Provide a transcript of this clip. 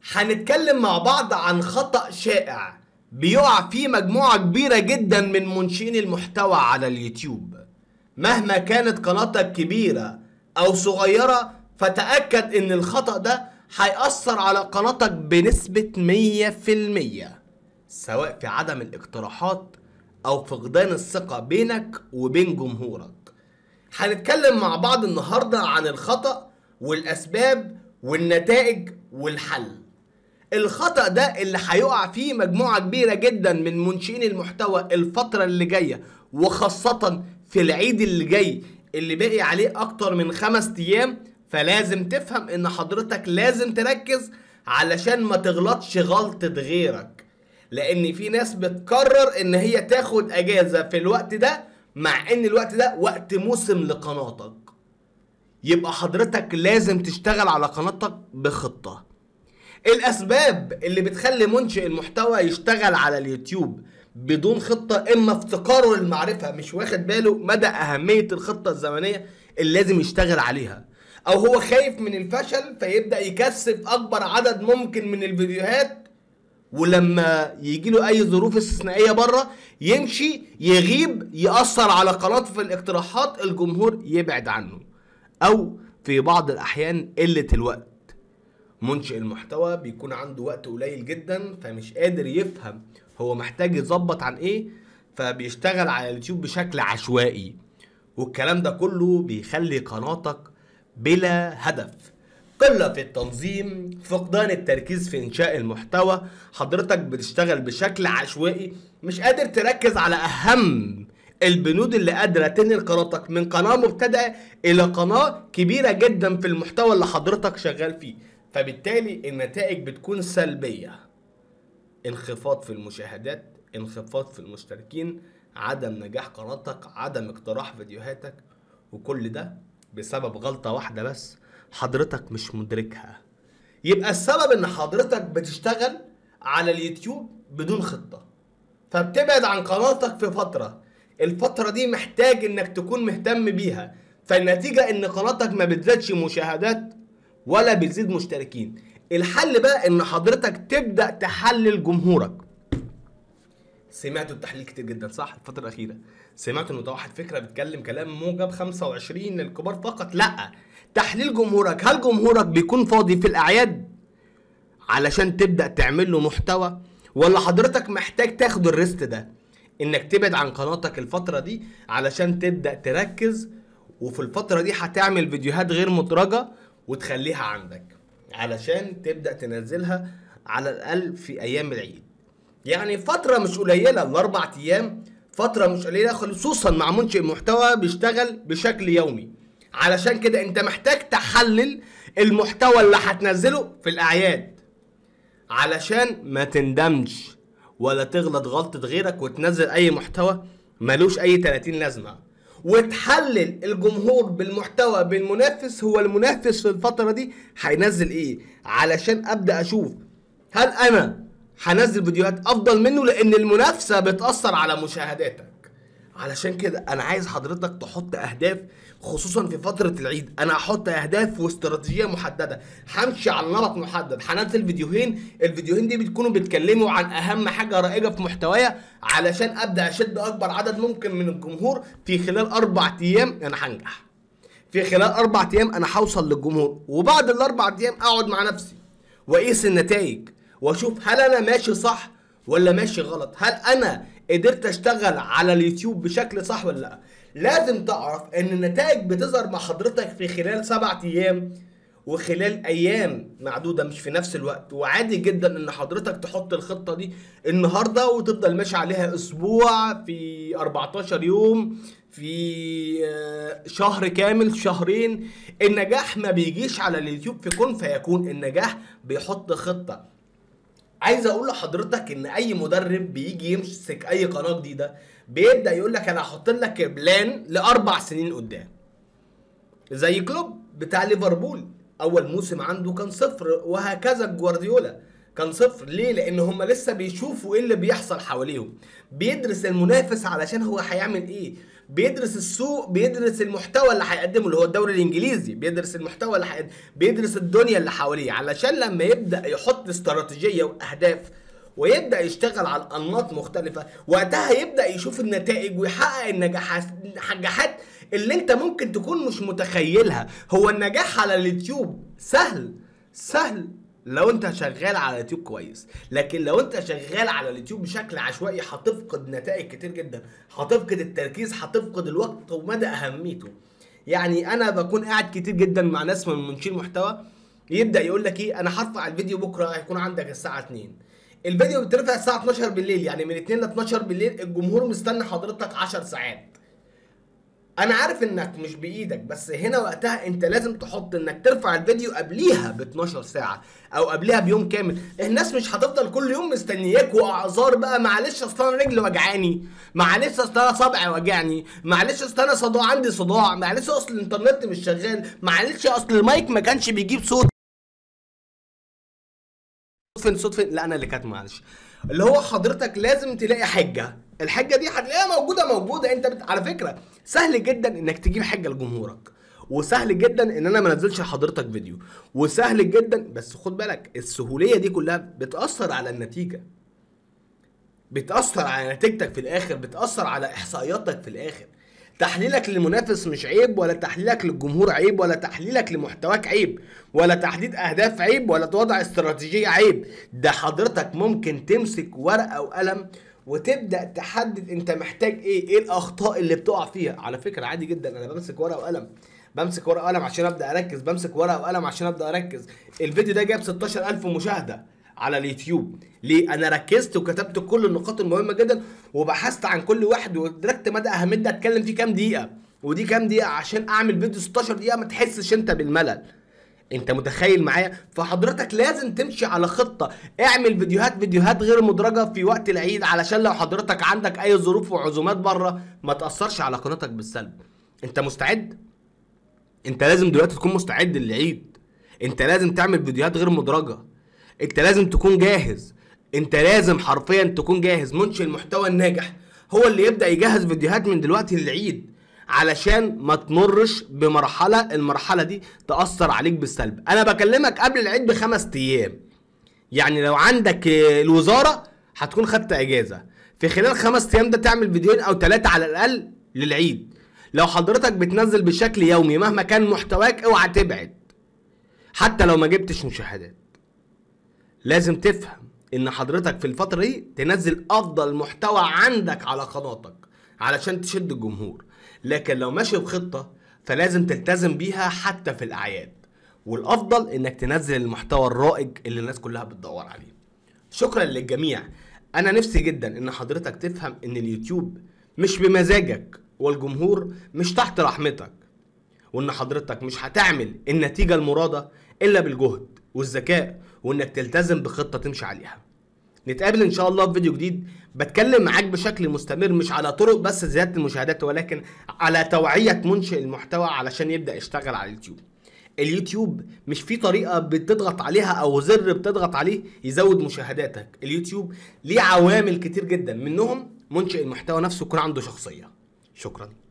هنتكلم مع بعض عن خطأ شائع بيقع فيه مجموعة كبيرة جدا من منشئين المحتوى على اليوتيوب مهما كانت قناتك كبيرة أو صغيرة فتأكد إن الخطأ ده هيأثر على قناتك بنسبة 100% سواء في عدم الاقتراحات أو فقدان الثقة بينك وبين جمهورك هنتكلم مع بعض النهاردة عن الخطأ والأسباب والنتائج والحل الخطأ ده اللي هيقع فيه مجموعة كبيرة جدا من منشئين المحتوى الفترة اللي جاية وخاصة في العيد اللي جاي اللي باقي عليه أكتر من خمس أيام فلازم تفهم إن حضرتك لازم تركز علشان ما تغلطش غلطة غيرك لأن في ناس بتقرر إن هي تاخد أجازة في الوقت ده مع إن الوقت ده وقت موسم لقناتك يبقى حضرتك لازم تشتغل على قناتك بخطة الاسباب اللي بتخلي منشئ المحتوى يشتغل على اليوتيوب بدون خطة اما افتقاره للمعرفة مش واخد باله مدى اهمية الخطة الزمنية اللي لازم يشتغل عليها او هو خايف من الفشل فيبدأ يكثف اكبر عدد ممكن من الفيديوهات ولما يجي له اي ظروف استثنائيه بره يمشي يغيب ياثر على قناته في الاقتراحات الجمهور يبعد عنه او في بعض الاحيان قله الوقت منشئ المحتوى بيكون عنده وقت قليل جدا فمش قادر يفهم هو محتاج يظبط عن ايه فبيشتغل على اليوتيوب بشكل عشوائي والكلام ده كله بيخلي قناتك بلا هدف قلة في التنظيم فقدان التركيز في إنشاء المحتوى حضرتك بتشتغل بشكل عشوائي مش قادر تركز على أهم البنود اللي قادرة تنقل قناتك من قناة مبتدئة إلى قناة كبيرة جدا في المحتوى اللي حضرتك شغال فيه فبالتالي النتائج بتكون سلبية انخفاض في المشاهدات انخفاض في المشتركين عدم نجاح قناتك عدم اقتراح فيديوهاتك وكل ده بسبب غلطة واحدة بس حضرتك مش مدركها يبقى السبب ان حضرتك بتشتغل على اليوتيوب بدون خطة فبتبعد عن قناتك في فترة الفترة دي محتاج انك تكون مهتم بيها فالنتيجة ان قناتك ما بتزيدش مشاهدات ولا بتزيد مشتركين الحل بقى ان حضرتك تبدأ تحلل جمهورك سمعتوا التحليل كتير جدا صح الفترة الأخيرة سمعتوا إنه ده واحد فكرة بيتكلم كلام موجب 25 للكبار فقط لا تحليل جمهورك هل جمهورك بيكون فاضي في الأعياد علشان تبدأ تعمل له محتوى ولا حضرتك محتاج تاخد الريست ده إنك تبعد عن قناتك الفترة دي علشان تبدأ تركز وفي الفترة دي هتعمل فيديوهات غير مدرجة وتخليها عندك علشان تبدأ تنزلها على الأقل في أيام العيد يعني فترة مش قليلة الأربع أيام فترة مش قليلة خصوصا مع منشئ محتوى بيشتغل بشكل يومي علشان كده أنت محتاج تحلل المحتوى اللي هتنزله في الأعياد علشان ما تندمش ولا تغلط غلطة غيرك وتنزل أي محتوى ملوش أي 30 لازمة وتحلل الجمهور بالمحتوى بالمنافس هو المنافس في الفترة دي هينزل ايه علشان ابدأ اشوف هل انا هنزل فيديوهات افضل منه لان المنافسة بتأثر على مشاهداتك علشان كده انا عايز حضرتك تحط اهداف خصوصا في فترة العيد انا هحط اهداف واستراتيجية محددة همشي على نمط محدد هنزل فيديوهين الفيديوهين دي بتكونوا بيتكلموا عن اهم حاجة رائجة في محتوايا علشان ابدا اشد اكبر عدد ممكن من الجمهور في خلال اربع ايام انا هنجح في خلال اربع ايام انا هوصل للجمهور وبعد الاربع ايام اقعد مع نفسي واقيس النتائج واشوف هل انا ماشي صح ولا ماشي غلط هل انا قدرت اشتغل على اليوتيوب بشكل صح ولا لا لازم تعرف ان النتائج بتظهر مع حضرتك في خلال سبعة ايام وخلال ايام معدوده مش في نفس الوقت وعادي جدا ان حضرتك تحط الخطه دي النهارده وتفضل ماشي عليها اسبوع في 14 يوم في آه، شهر كامل شهرين النجاح ما بيجيش على اليوتيوب في كون فيكون النجاح بيحط خطه عايز اقول لحضرتك ان اي مدرب بيجي يمسك اي قناه جديده بيبدا يقول لك انا هحط لك بلان لاربع سنين قدام زي كلوب بتاع ليفربول اول موسم عنده كان صفر وهكذا جوارديولا كان صفر ليه لان هم لسه بيشوفوا ايه اللي بيحصل حواليهم بيدرس المنافس علشان هو هيعمل ايه بيدرس السوق بيدرس المحتوى اللي هيقدمه اللي هو الدوري الانجليزي بيدرس المحتوى اللي هيقدمه بيدرس الدنيا اللي حواليه علشان لما يبدا يحط استراتيجيه واهداف ويبدا يشتغل على انماط مختلفه وقتها يبدا يشوف النتائج ويحقق النجاحات اللي انت ممكن تكون مش متخيلها هو النجاح على اليوتيوب سهل سهل لو انت شغال على اليوتيوب كويس لكن لو انت شغال على اليوتيوب بشكل عشوائي هتفقد نتائج كتير جدا هتفقد التركيز هتفقد الوقت ومدى اهميته يعني انا بكون قاعد كتير جدا مع ناس من منشئين محتوى يبدا يقول لك ايه انا هرفع الفيديو بكره هيكون عندك الساعه 2 الفيديو بيترفع الساعه 12 بالليل يعني من 2 ل 12 بالليل الجمهور مستني حضرتك 10 ساعات انا عارف انك مش بايدك بس هنا وقتها انت لازم تحط انك ترفع الفيديو قبليها ب 12 ساعه او قبليها بيوم كامل الناس مش هتفضل كل يوم مستنياك واعذار بقى معلش اصل انا رجلي وجعاني معلش اصل انا صبعي وجعني معلش اصل انا صداع عندي صداع معلش اصل الانترنت مش شغال معلش اصل المايك ما كانش بيجيب صوت فين صوت فين لا انا اللي كانت معلش اللي هو حضرتك لازم تلاقي حجه الحجه دي هتلاقيها موجوده موجوده انت بت... على فكره سهل جدا انك تجيب حجه لجمهورك وسهل جدا ان انا ما انزلش لحضرتك فيديو وسهل جدا بس خد بالك السهوليه دي كلها بتاثر على النتيجه بتاثر على نتيجتك في الاخر بتاثر على احصائياتك في الاخر تحليلك للمنافس مش عيب ولا تحليلك للجمهور عيب ولا تحليلك لمحتواك عيب ولا تحديد اهداف عيب ولا وضع استراتيجيه عيب ده حضرتك ممكن تمسك ورقه وقلم وتبدا تحدد انت محتاج ايه ايه الاخطاء اللي بتقع فيها على فكره عادي جدا انا بمسك ورقه وقلم بمسك ورقه وقلم عشان ابدا اركز بمسك ورقه وقلم عشان ابدا اركز الفيديو ده جاب 16000 مشاهده على اليوتيوب ليه انا ركزت وكتبت كل النقاط المهمه جدا وبحثت عن كل واحد وادركت مدى اهميته اتكلم فيه كام دقيقه ودي كام دقيقه عشان اعمل فيديو 16 دقيقه ما تحسش انت بالملل انت متخيل معايا فحضرتك لازم تمشي على خطه اعمل فيديوهات فيديوهات غير مدرجه في وقت العيد علشان لو حضرتك عندك اي ظروف وعزومات بره ما تاثرش على قناتك بالسلب انت مستعد انت لازم دلوقتي تكون مستعد للعيد انت لازم تعمل فيديوهات غير مدرجه انت لازم تكون جاهز انت لازم حرفيا تكون جاهز منشئ المحتوى الناجح هو اللي يبدا يجهز فيديوهات من دلوقتي للعيد علشان ما تمرش بمرحله المرحله دي تاثر عليك بالسلب انا بكلمك قبل العيد بخمس ايام يعني لو عندك الوزاره هتكون خدت اجازه في خلال خمس ايام ده تعمل فيديوهين او ثلاثه على الاقل للعيد لو حضرتك بتنزل بشكل يومي مهما كان محتواك اوعى تبعد حتى لو ما جبتش مشاهدات لازم تفهم ان حضرتك في الفتره دي تنزل افضل محتوى عندك على قناتك علشان تشد الجمهور لكن لو ماشي بخطه فلازم تلتزم بيها حتى في الاعياد والافضل انك تنزل المحتوى الرائج اللي الناس كلها بتدور عليه شكرا للجميع انا نفسي جدا ان حضرتك تفهم ان اليوتيوب مش بمزاجك والجمهور مش تحت رحمتك وان حضرتك مش هتعمل النتيجه المراده الا بالجهد والذكاء وانك تلتزم بخطه تمشي عليها نتقابل ان شاء الله في فيديو جديد بتكلم معاك بشكل مستمر مش على طرق بس زياده المشاهدات ولكن على توعيه منشئ المحتوى علشان يبدا يشتغل على اليوتيوب اليوتيوب مش في طريقه بتضغط عليها او زر بتضغط عليه يزود مشاهداتك اليوتيوب ليه عوامل كتير جدا منهم منشئ المحتوى نفسه يكون عنده شخصيه شكرا